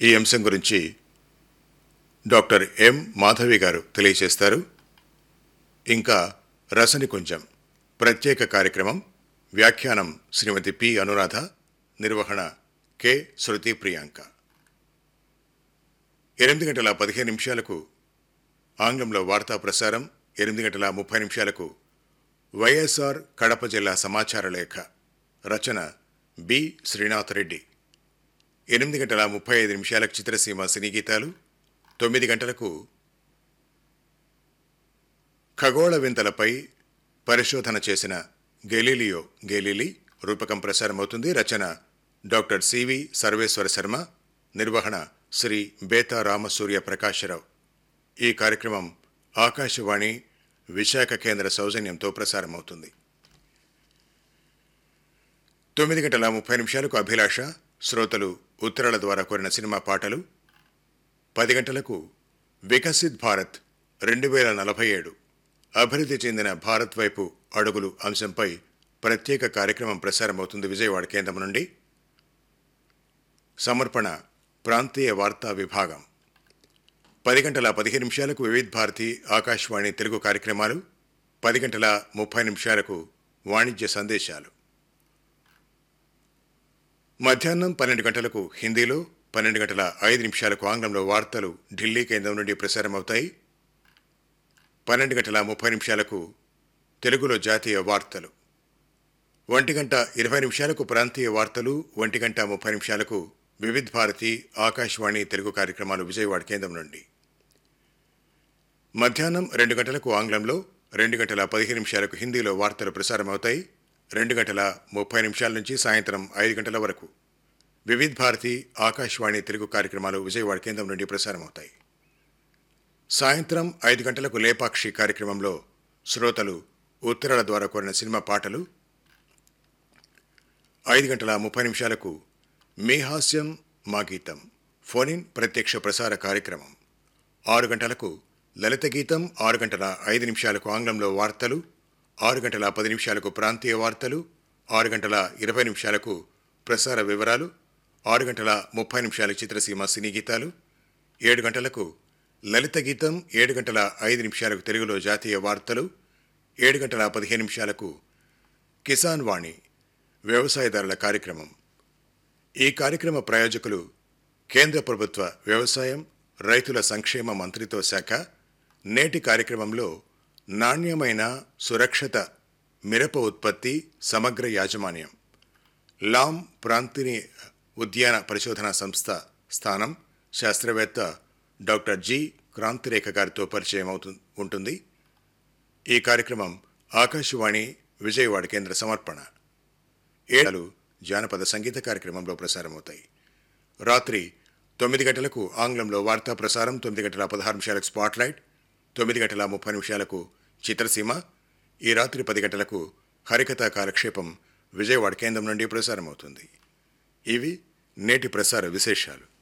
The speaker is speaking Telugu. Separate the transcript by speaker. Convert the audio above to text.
Speaker 1: ఈ అంశం గురించి డాక్టర్ ఎం మాధవి గారు తెలియజేస్తారు ఇంకా రసనికుంజం ప్రత్యేక కార్యక్రమం వ్యాఖ్యానం శ్రీమతి పి అనురాధ నిర్వహణ కె శృతి ప్రియాంక ఎనిమిది గంటల పదిహేను నిమిషాలకు ఆంగ్లంలో వార్తా ప్రసారం ఎనిమిది గంటల ముప్పై నిమిషాలకు వైఎస్ఆర్ కడప జిల్లా సమాచార లేఖ రచన బి శ్రీనాథ్ రెడ్డి ఎనిమిది గంటల ముప్పై ఐదు నిమిషాలకు చిత్రసీమ సినీ గీతాలు తొమ్మిది గంటలకు ఖగోళ వింతలపై పరిశోధన చేసిన గెలీలియో గెలీలి రూపకం ప్రసారమవుతుంది రచన డాక్టర్ సివి సర్వేశ్వర శర్మ నిర్వహణ శ్రీ బేతా రామసూర్య ప్రకాశరావు ఈ కార్యక్రమం ఆకాశవాణి విశాఖ కేంద్ర సౌజన్యంతో ప్రసారమవుతుంది తొమ్మిది గంటల ముప్పై నిమిషాలకు అభిలాష శ్రోతలు ఉత్తరాల ద్వారా కోరిన సినిమా పాటలు పది గంటలకు వికసిత్ భారత్ రెండు వేల నలభై ఏడు అభివృద్ధి చెందిన భారత్ వైపు అడుగులు అంశంపై ప్రత్యేక కార్యక్రమం ప్రసారమవుతుంది విజయవాడ కేంద్రం నుండి సమర్పణ ప్రాంతీయ వార్తా విభాగం పది గంటల పదిహేను నిమిషాలకు వివిధ భారతి ఆకాశవాణి తెలుగు కార్యక్రమాలు పది గంటల ముప్పై నిమిషాలకు వాణిజ్య సందేశాలు మధ్యాహ్నం పన్నెండు గంటలకు హిందీలో పన్నెండు గంటల ఐదు నిమిషాలకు ఆంగ్లంలో వార్తలు ఢిల్లీ కేంద్రం నుండి ప్రసారమవుతాయి పన్నెండు గంటల ముప్పై నిమిషాలకు తెలుగులో జాతీయ వార్తలు ఒంటి గంట ఇరవై నిమిషాలకు ప్రాంతీయ వార్తలు ఒంటి గంట ముప్పై నిమిషాలకు వివిధ భారతి ఆకాశవాణి తెలుగు కార్యక్రమాలు విజయవాడ కేంద్రం నుండి మధ్యాహ్నం రెండు గంటలకు ఆంగ్లంలో రెండు గంటల పదిహేను నిమిషాలకు హిందీలో వార్తలు ప్రసారమవుతాయి రెండు గంటల ముప్పై నిమిషాల నుంచి సాయంత్రం ఐదు గంటల వరకు వివిధ భారతి ఆకాశవాణి తెలుగు కార్యక్రమాలు విజయవాడ కేంద్రం నుండి ప్రసారమవుతాయి సాయంత్రం ఐదు గంటలకు లేపాక్షి కార్యక్రమంలో శ్రోతలు ఉత్తరాల ద్వారా కోరిన సినిమా పాటలు ఐదు గంటల ముప్పై నిమిషాలకు మీ హాస్యం మా గీతం ఫోన్ ఇన్ ప్రత్యక్ష ప్రసార కార్యక్రమం ఆరు గంటలకు లలిత గీతం ఆరు గంటల ఐదు నిమిషాలకు ఆంగ్లంలో వార్తలు ఆరు గంటల పది నిమిషాలకు ప్రాంతీయ వార్తలు ఆరు గంటల ఇరవై నిమిషాలకు ప్రసార వివరాలు ఆరు గంటల ముప్పై నిమిషాలకు చిత్రసీమ సినీ గీతాలు ఏడు గంటలకు లలిత గీతం ఏడు గంటల ఐదు నిమిషాలకు తెలుగులో జాతీయ వార్తలు ఏడు గంటల పదిహేను నిమిషాలకు కిసాన్ వాణి వ్యవసాయదారుల కార్యక్రమం ఈ కార్యక్రమ ప్రాయోజకులు కేంద్ర ప్రభుత్వ వ్యవసాయం రైతుల సంక్షేమ మంత్రిత్వ శాఖ నేటి కార్యక్రమంలో నాణ్యమైన సురక్షిత మిరప ఉత్పత్తి సమగ్ర యాజమాన్యం లాం ప్రాంతీయ ఉద్యాన పరిశోధనా సంస్థ స్థానం శాస్త్రవేత్త డాక్టర్ జి క్రాంతిరేఖ గారితో పరిచయం అవుతు ఉంటుంది ఈ కార్యక్రమం ఆకాశవాణి విజయవాడ కేంద్ర సమర్పణ ఏడాలు జానపద సంగీత కార్యక్రమంలో ప్రసారమవుతాయి రాత్రి తొమ్మిది గంటలకు ఆంగ్లంలో వార్తా ప్రసారం తొమ్మిది గంటల పదహారు నిమిషాలకు స్పాట్లైట్ తొమ్మిది గంటల ముప్పై నిమిషాలకు చిత్రసీమ ఈ రాత్రి పది గంటలకు హరికథా కాలక్షేపం విజయవాడ కేంద్రం నుండి ప్రసారమవుతుంది ఇవి నేటి ప్రసార విశేషాలు